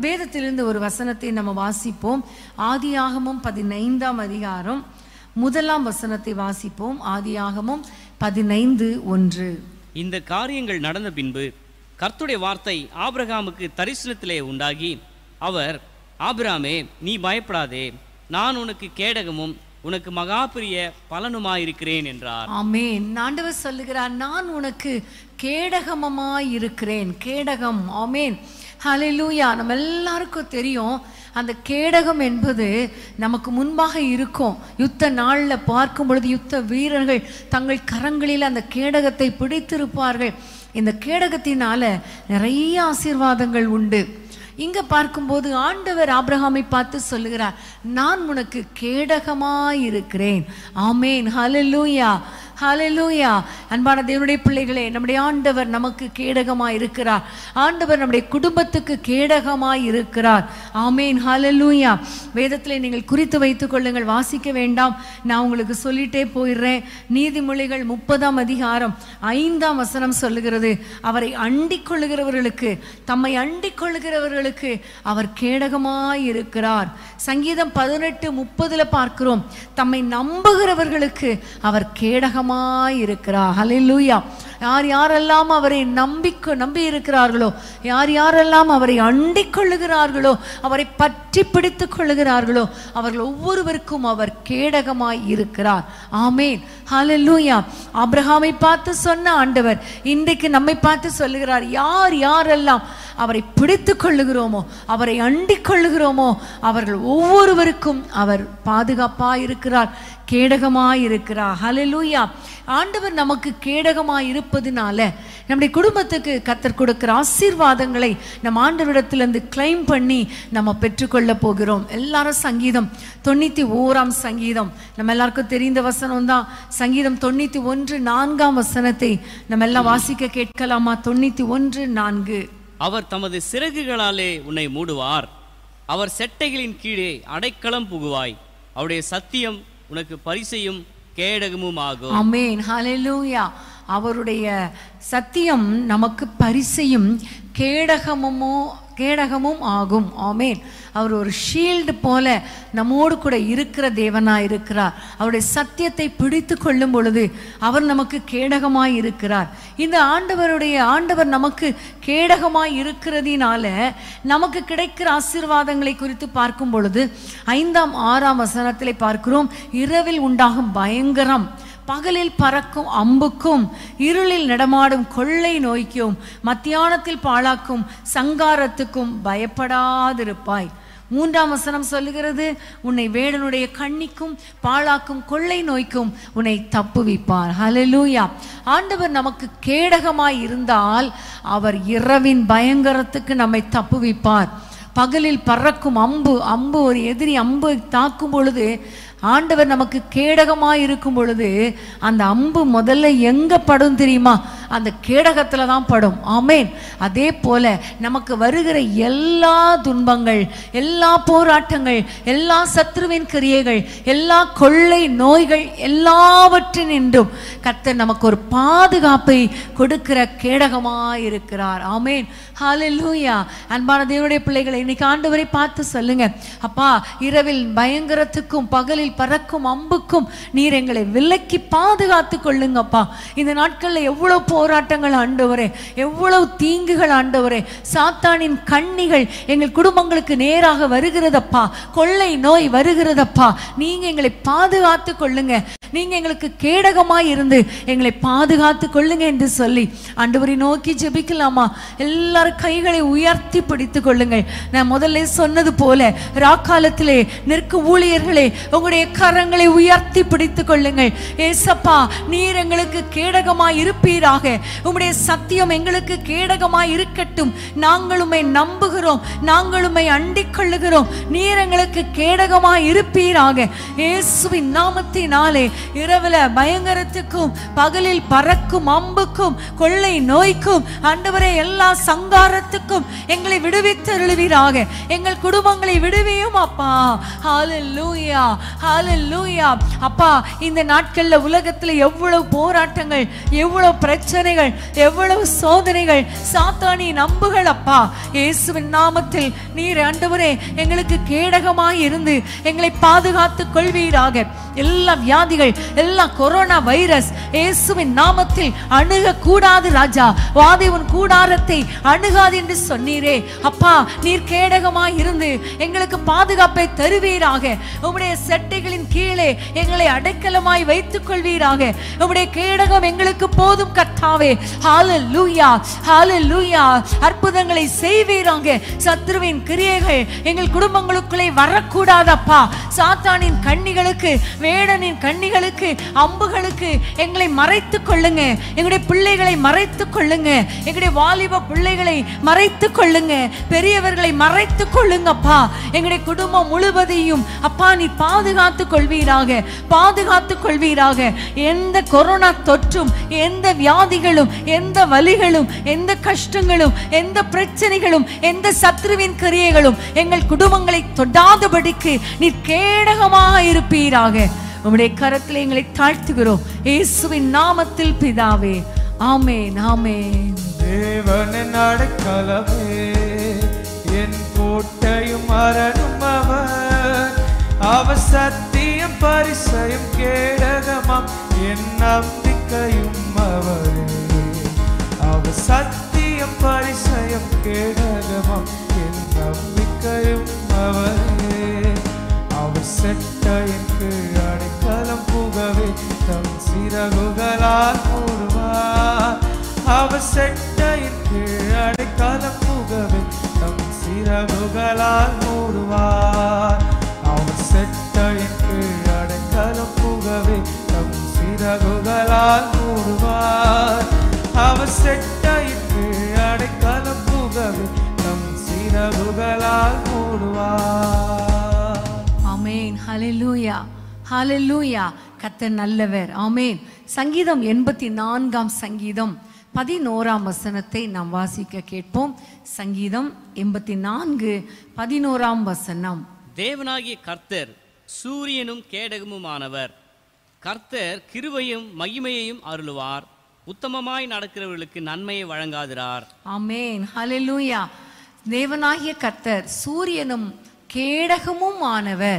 வேதத்திலிருந்து ஒரு வசனத்தை நம்ம வாசிப்போம் ஆதியாகமும் பதினைந்தாம் அதிகாரம் முதலாம் வசனத்தை வாசிப்போம் ஆதியாகமும் பதினைந்து ஒன்று இந்த காரியங்கள் நடந்த பின்பு கர்த்தருடைய வார்த்தை ஆபிரகாமுக்கு தரிசனத்திலே உண்டாகி அவர் ஆபிராமே நீ பயப்படாதே நான் உனக்கு கேடகமும் உனக்கு மகா பெரிய பலனுமாயிருக்கிறேன் என்றார் ஆமென் ஆண்டவர் சொல்லுகிறார் நான் உனக்கு கேடகமமாய் இருக்கிறேன் கேடகம் ஆமென் ஹalleluya நம்ம எல்லாருக்கும் தெரியும் அந்த கேடகம் என்பது நமக்கு முன்பாக இருக்கும் யுத்த நாளில் பார்க்கும் பொழுது யுத்த வீரர்கள் தங்கள் கரங்களில் அந்த கேடகத்தை பிடித்திருப்பார்கள் இந்த கேடகத்தினால நிறைய ஆசீர்வாதங்கள் உண்டு இங்க பார்க்கும்போது ஆண்டவர் ஆபிரகாமை பார்த்து சொல்லுகிறார் நான் உனக்கு கேடகமாய் இருக்கிறேன் ஆமேன் ஹalleluya ஹalleluya அன்பான தேவனுடைய பிள்ளைகளே நம்முடைய ஆண்டவர் நமக்கு கேடகமாய் இருக்கிறார் ஆண்டவர் நம்முடைய குடும்பத்துக்கு கேடகமாய் இருக்கிறார் ஆமேன் ஹalleluya வேதத்தில் நீங்கள் குறித்து வைத்துக் கொள்ளுங்கள் வாசிக்க வேண்டாம் நான் உங்களுக்கு சொல்லிட்டே போயிடுறேன் நீதிமொழிகள் முப்பதாம் அதிகாரம் ஐந்தாம் வசனம் சொல்லுகிறது அவரை அண்டிக் கொள்ளுகிறவர்களுக்கு தம்மை அண்டிக் கொள்ளுகிறவர்களுக்கு அவர் கேடகமாய் இருக்கிறார் சங்கீதம் பதினெட்டு முப்பதுல பார்க்கிறோம் தம்மை நம்புகிறவர்களுக்கு அவர் கேடகமாய் இருக்கிறார் ஹalleluya யார் யாரெல்லாம் அவரை நம்பிக்கொ நம்பி இருக்கிறார்களோ யார் யாரெல்லாம் அவரை அண்டிக் கொள்ளுகிறார்களோ அவரை பற்றி பிடித்துக் கொள்ளுகிறார்களோ அவர்கள் ஒவ்வொருவருக்கும் அவர் கேடகமாய் இருக்கிறார் ஆமேன் ஹalleluya ஆபிரகாமை பார்த்து சொன்ன ஆண்டவர் இன்றைக்கு நம்மை பார்த்து சொல்லுகிறார் யார் யாரெல்லாம் அவரை பிடித்துக் கொள்ளுகிறோமோ அவரை அண்டிக் கொள்ளுகிறோமோ அவர்கள் ஒவ்வொருவருக்கும் அவர் பாதுகாப்பாய் இருக்கிறார் கேடகமாய் இருக்கிறார் ஹalleluya ஆண்டவர் நமக்கு கேடகமாய் இருப்பதினால நம்முடைய குடும்பத்துக்கு கத்தர் கொடுக்கிற ஆசீர்வாதங்களை நம்ம ஆண்டவரிடத்திலிருந்து கிளைம் பண்ணி நம்ம பெற்றுக்கொள்ள போகிறோம் எல்லாரும் சங்கீதம் தொண்ணூத்தி ஓராம் சங்கீதம் நம்ம எல்லாருக்கும் தெரிந்த வசனம் தான் சங்கீதம் தொண்ணூத்தி ஒன்று நான்காம் வசனத்தை நம்ம எல்லாம் வாசிக்க கேட்கலாமா தொண்ணூத்தி ஒன்று நான்கு அவர் தமது சிறகுகளாலே உன்னை மூடுவார் அவர் செட்டைகளின் கீழே அடைக்கலம் புகுவாய் அவருடைய சத்தியம் உனக்கு பரிசையும் கேடகமும் ஆகும் ஆமென் ஹalleluya அவருடைய சத்தியம் நமக்கு பரிசையும் கேடகமுமோ கேடகமும் ஆகும் ஆமேன் அவர் ஒரு ஷீல்டு போல நம்மோடு கூட இருக்கிற தேவனா இருக்கிறார் அவருடைய சத்தியத்தை பிடித்து கொள்ளும் பொழுது அவர் நமக்கு கேடகமாய் இருக்கிறார் இந்த ஆண்டவருடைய ஆண்டவர் நமக்கு கேடகமாய் இருக்கிறதினால நமக்கு கிடைக்கிற ஆசீர்வாதங்களை குறித்து பார்க்கும் பொழுது ஐந்தாம் ஆறாம் வசனத்திலே பார்க்கிறோம் இரவில் உண்டாகும் பயங்கரம் பகலில் பறக்கும் அம்புக்கும் இருளில் நடமாடும் கொள்ளை நோய்க்கும் மத்தியானத்தில் பாழாக்கும் சங்காரத்துக்கும் பயப்படாதிருப்பாய் மூன்றாம் வசனம் சொல்லுகிறது உன்னை வேடனுடைய கண்ணிக்கும் பாழாக்கும் கொள்ளை நோய்க்கும் உன்னை தப்புவிப்பார் ஹalleluya ஆண்டவர் நமக்கு கேடகமாய் இருந்தால் அவர் இரவின் பயங்கரத்துக்கு நம்மை தப்புவிப்பார் பகலில் பறக்கும் அம்பு அம்பு ஒரு எதிரி அம்பு தாக்கும் பொழுது ஆண்டவர் நமக்கு கேடகமாய் இருக்கும் பொழுது அந்த அம்பு முதல்ல எங்க படும் தெரியுமா அந்த கேடகத்துல தான் படும் ஆமேன் அதே போல நமக்கு வருகிற எல்லா துன்பங்கள் எல்லா போராட்டங்கள் எல்லா சத்ருவின் கிரியைகள் எல்லா கொள்ளை நோய்கள் எல்லாவற்றினின்றும் கர்த்தர் நமக்கு ஒரு பாதுகாப்பை கொடுக்கிற கேடகமாய் இருக்கிறார் ஆமேன் ஹalleluya அன்பான தேவனுடைய பிள்ளைகளை இன்னைக்கு ஆண்டவரை பார்த்து சொல்லுங்க அப்பா இரவில் பயங்கரத்துக்கும் பகலில் பறக்கும் அம்புக்கும் நீர் எங்களை விலக்கி பாதுகாத்து கொள்ளுங்கப்பா இந்த நாட்களில் எவ்வளவு போராட்டங்கள் ஆண்டவரே எவ்வளவு தீங்குகள் ஆண்டவரே சாத்தானின் கண்ணிகள் எங்கள் குடும்பங்களுக்கு நேராக வருகிறதப்பா கொள்ளை நோய் வருகிறதப்பா நீங்க எங்களை பாதுகாத்து கொள்ளுங்க நீங்க எங்களுக்கு கேடகமாய் இருந்து எங்களை பாதுகாத்து கொள்ளுங்க என்று சொல்லி ஆண்டவரை நோக்கி ஜெபிக்கலாமா எல்லாரும் கைகளை உயர்த்தி பிடித்துக் கொள்ளுங்கள் நான் முதல்ல சொன்னது போல ராக்காலத்திலே நிற்கும் ஊழியர்களே உங்களுடைய கரங்களை உயர்த்தி பிடித்துக் கொள்ளுங்கள் ஏசப்பா நீர் எங்களுக்கு கேடகமாய் இருப்பீராக உம்முடைய சத்தியம் எங்களுக்கு கேடகமாய் இருக்கட்டும் நாங்களுமே நம்புகிறோம் நாங்களுமே அண்டிக் கொள்ளுகிறோம் நீர் எங்களுக்கு கேடகமாய் இருப்பீராக இயேசுவின் நாமத்தினாலே இரவுல பயங்கரத்துக்கும் பகலில் பறக்கும் அம்புக்கும் கொள்ளை நோய்க்கும் ஆண்டவரே எல்லா சங்காரத்துக்கும் எங்களை விடுவித்தருளுவீராக எங்கள் குடும்பங்களை விடுவியும் அப்பா ஹalleluya ஹalleluya அப்பா இந்த நாட்கள்ல உலகத்துல எவ்வளவு போராட்டங்கள் எவ்வளவு பிரச்சனைகள் எவ்வளவு சோதனைகள் சாத்தானி நம்புகள் அப்பா இயேசுவின் நாமத்தில் நீர் ஆண்டவரே எங்களுக்கு கேடகமாய் இருந்து எங்களை பாதுகாத்துக் கொள்வீராக எல்லா வியாதிகள் எல்லா கொரோனா வைரஸ் இயேசுவின் நாமத்தில் அணுக கூடாது ராஜா வாதி உன் கூடாரத்தை அணுகாது என்று சொன்னீரே அப்பா நீர் கேடகமாய் இருந்து எங்களுக்கு பாதுகாப்பை தருவீராக உம்முடைய செட்டைகளின் கீழே எங்களை அடைக்கலமாய் வைத்துக் கொள்வீராக உம்முடைய கேடகம் எங்களுக்கு போதும் கர்த்தாவே ஹalleluya ஹalleluya அற்புதங்களை செய்வீராக சத்ருவின் கிரியைகள் எங்கள் குடும்பங்களுக்குள்ளே வரக்கூடாதப்பா சாத்தானின் கண்ணிகளுக்கு வேடனின் கண்ணிகளுக்கு அம்புகளுக்கு எங்களை மறைத்துக் கொள்ளுங்க எங்களுடைய பிள்ளைகளை மறைத்துக் கொள்ளுங்க எங்களுடைய வாலிப பிள்ளைகளை மறைத்துக் கொள்ளுங்க பெரியவர்களை மறைத்துக் கொள்ளுங்கப்பா எங்களுடைய குடும்பம் முழுவதையும் அப்பா நீ பாதுகாத்துக் கொள்வீராக பாதுகாத்துக் கொள்வீராக எந்த கொரோனா தொற்றும் எந்த வியாதிகளும் எந்த வலிகளும் எந்த கஷ்டங்களும் எந்த பிரச்சனைகளும் எந்த சத்ருவின் கிரியைகளும் எங்கள் குடும்பங்களை தொடாதபடிக்கு நீ கேடகமாக இருப்பீராக உம்முடைய கரத்தில் எங்களை தாழ்த்துகிறோம் இயேசுவின் நாமத்தில் பிதாவே ஆமென் ஆமென் தேவனின் அடைக்கலமே என் கோட்டையும் அரணும் அவர் அவர் சத்தியம் பரிசயம் கேடகமாம் என் நம்பிக்கையும் அவரே அவர் சத்தியம் பரிசயம் கேடகமாம் என் நம்பிக்கையும் அவரே அவர் செட்டையின் கீழ் அடைக்கலம் புகவே தம் சிறகுகளால் மூடுவார் அவர் செட்டையின் கீழ் அடைக்கலம் புகவே தம் சிறகுகளால் மூடுவார் அவர் செட்டையின் கீழ் அடைக்கலம் புகவே தம் சிறகுகளால் மூடுவார் அவர் செட்டையின் கீழ் அடைக்கலம் புகவே தம் சிறகுகளால் மூடுவார் ஆமென் ஹalleluya ஹalleluya கர்த்தர் நல்லவர் ஆமென் சங்கீதம் எண்பத்தி நான்காம் சங்கீதம் பதினோராம் வசனத்தை நாம் வாசிக்க கேட்போம் சங்கீதம் எண்பத்தி நான்கு பதினோராம் வசனம் தேவனாகிய கர்த்தர் சூரியனும் கேடகமுமானவர் கர்த்தர் கிருபையும் மகிமையையும் அருளுவார் உத்தமமாய் நடக்கிறவர்களுக்கு நன்மையை வழங்காதிரார் ஆமென் ஹalleluya தேவனாகிய கர்த்தர் சூரியனும் கேடகமும் ஆனவர்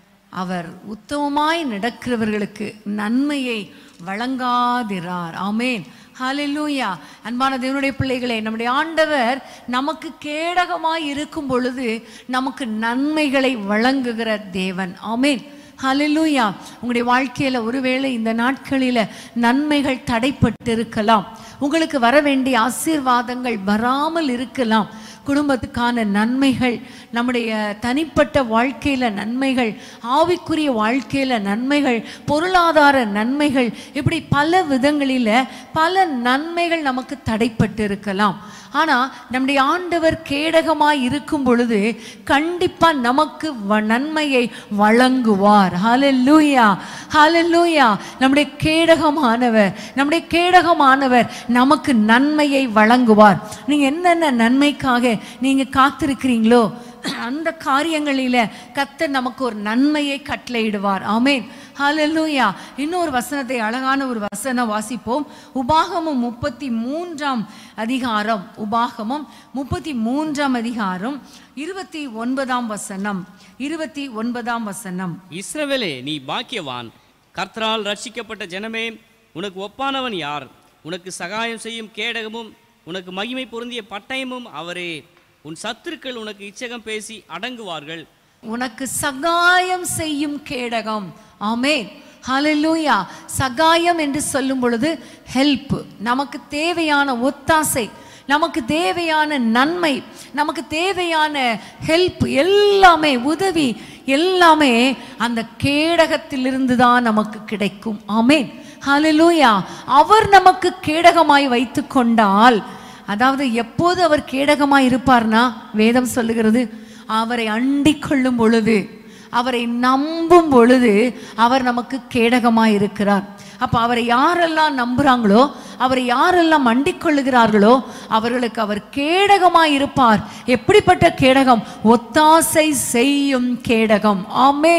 அவர் உத்தமமாய் நடக்கிறவர்களுக்கு நன்மையை வழங்காதிரார் ஆமென் ஹalleluya அன்பான தேவனுடைய பிள்ளைகளே நம்முடைய ஆண்டவர் நமக்கு கேடகமாய் இருக்கும் பொழுது நமக்கு நன்மைகளை வழங்குகிற தேவன் ஆமென் ஹalleluya உங்களுடைய வாழ்க்கையில ஒருவேளை இந்த நாட்களில நன்மைகள் தடைப்பட்டு இருக்கலாம் உங்களுக்கு வர வேண்டிய ஆசீர்வாதங்கள் வராமல் இருக்கலாம் குடும்பத்துக்கான நன்மைகள் நம்முடைய தனிப்பட்ட வாழ்க்கையில நன்மைகள் ஆவிக்குரிய வாழ்க்கையில நன்மைகள் பொருளாதார நன்மைகள் இப்படி பல விதங்களில பல நன்மைகள் நமக்கு தடைப்பட்டு இருக்கலாம் ஆனா நம்முடைய ஆண்டவர் கேடகமாய் இருக்கும் பொழுது கண்டிப்பா நமக்கு வ- நன்மையை வழங்குவார் ஹalleluya ஹalleluya நம்முடைய கேடகமானவர் நம்முடைய கேடகமானவர் நமக்கு நன்மையை வழங்குவார் நீங்க என்னென்ன நன்மைக்காக நீங்க காத்திருக்கிறீங்களோ அந்த காரியங்களில கர்த்தர் நமக்கு ஒரு நன்மையை கட்டளையிடுவார் ஆமென் ஹalleluya இன்னொரு வசனத்தை அழகான ஒரு வசனம் வாசிப்போம் உபாகமம் முப்பத்தி மூன்றாம் அதிகாரம் உபாகமம் முப்பத்தி மூன்றாம் அதிகாரம் இருபத்தி ஒன்பதாம் வசனம் இருபத்தி ஒன்பதாம் வசனம் இஸ்ரவேலே நீ பாக்கியவான் கர்த்தரால் ரட்சிக்கப்பட்ட ஜனமே உனக்கு ஒப்பானவன் யார் உனக்கு சகாயம் செய்யும் கேடகமும் உனக்கு மகிமை பொருந்திய பட்டயமும் அவரே உன் சத்துருக்கள் உனக்கு இச்சகம் பேசி அடங்குவார்கள் உனக்கு சகாயம் செய்யும் கேடகம் ஆமென் ஹalleluya சகாயம் என்று சொல்லும் பொழுது ஹெல்ப் நமக்கு தேவையான ஒத்தாசை நமக்கு தேவையான நன்மை நமக்கு தேவையான ஹெல்ப் எல்லாமே உதவி எல்லாமே அந்த கேடகத்திலிருந்து தான் நமக்கு கிடைக்கும் ஆமென் ஹalleluya அவர் நமக்கு கேடகமாய் வைத்து கொண்டால் அதாவது எப்போது அவர் கேடகமாய் இருப்பார்னா வேதம் சொல்லுகிறது அவரை அண்டிக் கொள்ளும் பொழுது அவரை நம்பும் பொழுது அவர் நமக்கு கேடகமாய் இருக்கிறார் அப்ப அவரை யாரெல்லாம் நம்புறாங்களோ அவரை யாரெல்லாம் அண்டிக் கொள்ளுகிறார்களோ அவர்களுக்கு அவர் கேடகமாய் இருப்பார் எப்படிப்பட்ட கேடகம் ஒத்தாசை செய்யும் கேடகம் ஆமேன்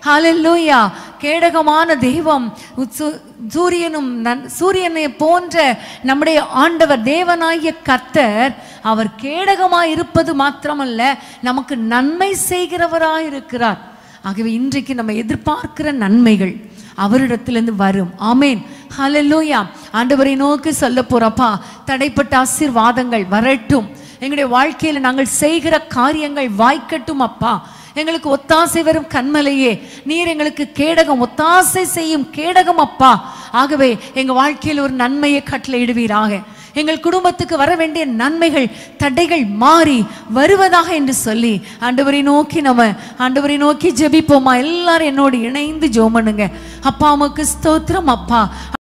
ஹalleluya கேடகமான தெய்வம் சு- சூரியனும் நன்- சூரியனை போன்ற நம்முடைய ஆண்டவர் தேவனாகிய கர்த்தர் அவர் கேடகமாய் இருப்பது மாத்திரமல்ல நமக்கு நன்மை செய்கிறவராய் இருக்கிறார் ஆகவே இன்றைக்கு நம்ம எதிர்பார்க்கிற நன்மைகள் அவரிடத்திலிருந்து வரும் ஆமேன் ஹalleluya ஆண்டவரை நோக்கி சொல்ல போறப்பா தடைப்பட்ட ஆசீர்வாதங்கள் வரட்டும் எங்களுடைய வாழ்க்கையில் நாங்கள் செய்கிற காரியங்கள் வாய்க்கட்டும் அப்பா எங்களுக்கு ஒத்தாசை வரும் கண்மலையே நீர் எங்களுக்கு கேடகம் ஒத்தாசை செய்யும் கேடகம் அப்பா ஆகவே எங்க வாழ்க்கையில் ஒரு நன்மையை கட்டளையிடுவீராக எங்கள் குடும்பத்துக்கு வர வேண்டிய நன்மைகள் தடைகள் மாறி வருவதாக என்று சொல்லி ஆண்டவரை நோக்கி நம்ம ஆண்டவரை நோக்கி ஜெபிப்போமா எல்லாரும் என்னோடு இணைந்து ஜெபம் பண்ணுங்க அப்பா உமக்கு ஸ்தோத்திரம் அப்பா